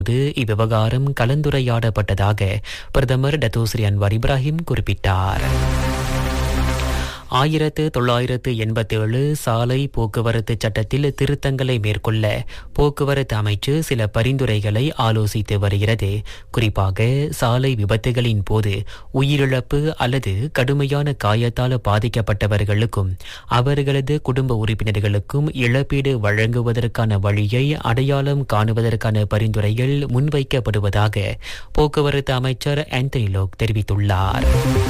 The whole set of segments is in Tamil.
இவ்விவகாரம் கலந்துரையாடப்பட்டதாக பிரதமர் டத்தோஸ்ரீ அன்வார் இப்ராஹிம் குறிப்பிட்டார் ஆயிரத்து தொள்ளாயிரத்து எண்பத்தேழு சாலை போக்குவரத்து சட்டத்தில் திருத்தங்களை மேற்கொள்ள போக்குவரத்து அமைச்சு சில பரிந்துரைகளை ஆலோசித்து வருகிறது குறிப்பாக சாலை விபத்துகளின் போது உயிரிழப்பு அல்லது கடுமையான காயத்தால் பாதிக்கப்பட்டவர்களுக்கும் அவர்களது குடும்ப உறுப்பினர்களுக்கும் இழப்பீடு வழங்குவதற்கான வழியை அடையாளம் காணுவதற்கான பரிந்துரைகள் முன்வைக்கப்படுவதாக போக்குவரத்து அமைச்சர் ஆந்தனி லோக் தெரிவித்துள்ளார்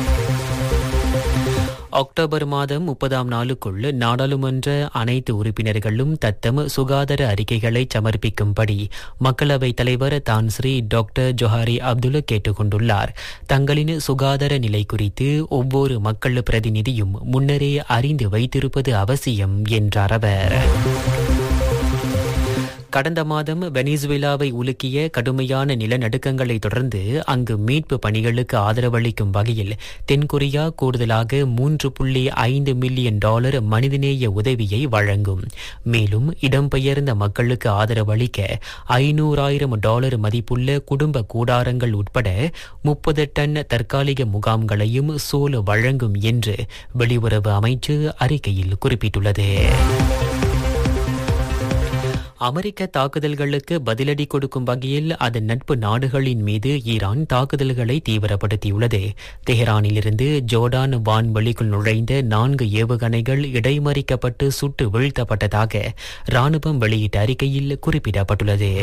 அக்டோபர் மாதம் முப்பதாம் நாளுக்குள் நாடாளுமன்ற அனைத்து உறுப்பினர்களும் தத்தம் சுகாதார அறிக்கைகளை சமர்ப்பிக்கும்படி மக்களவைத் தலைவர் தான்ஸ்ரீ டாக்டர் ஜொஹாரி அப்துல் கேட்டுக்கொண்டுள்ளார் தங்களின் சுகாதார நிலை குறித்து ஒவ்வொரு மக்கள் பிரதிநிதியும் முன்னரே அறிந்து வைத்திருப்பது அவசியம் என்றார் அவர் கடந்த மாதம் வெனிசுவேலாவை உலுக்கிய கடுமையான நிலநடுக்கங்களை தொடர்ந்து அங்கு மீட்பு பணிகளுக்கு ஆதரவளிக்கும் வகையில் தென்கொரியா கூடுதலாக மூன்று புள்ளி ஐந்து மில்லியன் டாலர் மனிதநேய உதவியை வழங்கும் மேலும் இடம்பெயர்ந்த மக்களுக்கு ஆதரவளிக்க ஐநூறாயிரம் டாலர் மதிப்புள்ள குடும்ப கூடாரங்கள் உட்பட முப்பது டன் தற்காலிக முகாம்களையும் சோல் வழங்கும் என்று வெளியுறவு அமைச்சு அறிக்கையில் குறிப்பிட்டுள்ளது அமெரிக்க தாக்குதல்களுக்கு பதிலடி கொடுக்கும் வகையில் அதன் நட்பு நாடுகளின் மீது ஈரான் தாக்குதல்களை தீவிரப்படுத்தியுள்ளது தெஹ்ரானிலிருந்து ஜோர்டான் வான்வெளிக்குள் நுழைந்த நான்கு ஏவுகணைகள் இடைமறிக்கப்பட்டு சுட்டு வீழ்த்தப்பட்டதாக ராணுவம் வெளியிட்ட அறிக்கையில் குறிப்பிடப்பட்டுள்ளது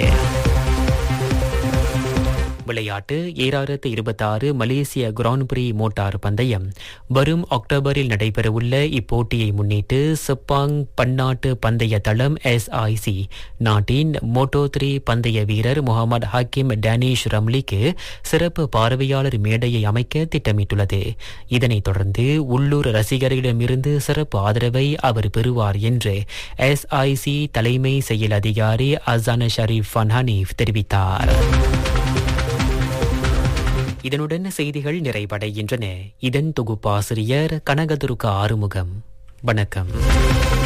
விளையாட்டு ஏழாயிரத்து இருபத்தாறு மலேசிய கிராண்ட் பிரி மோட்டார் பந்தயம் வரும் அக்டோபரில் நடைபெறவுள்ள இப்போட்டியை முன்னிட்டு செப்பாங் பன்னாட்டு பந்தய தளம் எஸ்ஐசி நாட்டின் மோட்டோ த்ரீ பந்தய வீரர் முகமது ஹக்கீம் டேனிஷ் ரம்லிக்கு சிறப்பு பார்வையாளர் மேடையை அமைக்க திட்டமிட்டுள்ளது இதனைத் தொடர்ந்து உள்ளூர் ரசிகர்களிடமிருந்து சிறப்பு ஆதரவை அவர் பெறுவார் என்று எஸ்ஐசி தலைமை செயல் அதிகாரி அசான ஷரீப் ஃபன்ஹனீஃப் தெரிவித்தார் இதனுடன் செய்திகள் நிறைவடைகின்றன இதன் தொகுப்பாசிரியர் கனகதுருக்க ஆறுமுகம் வணக்கம்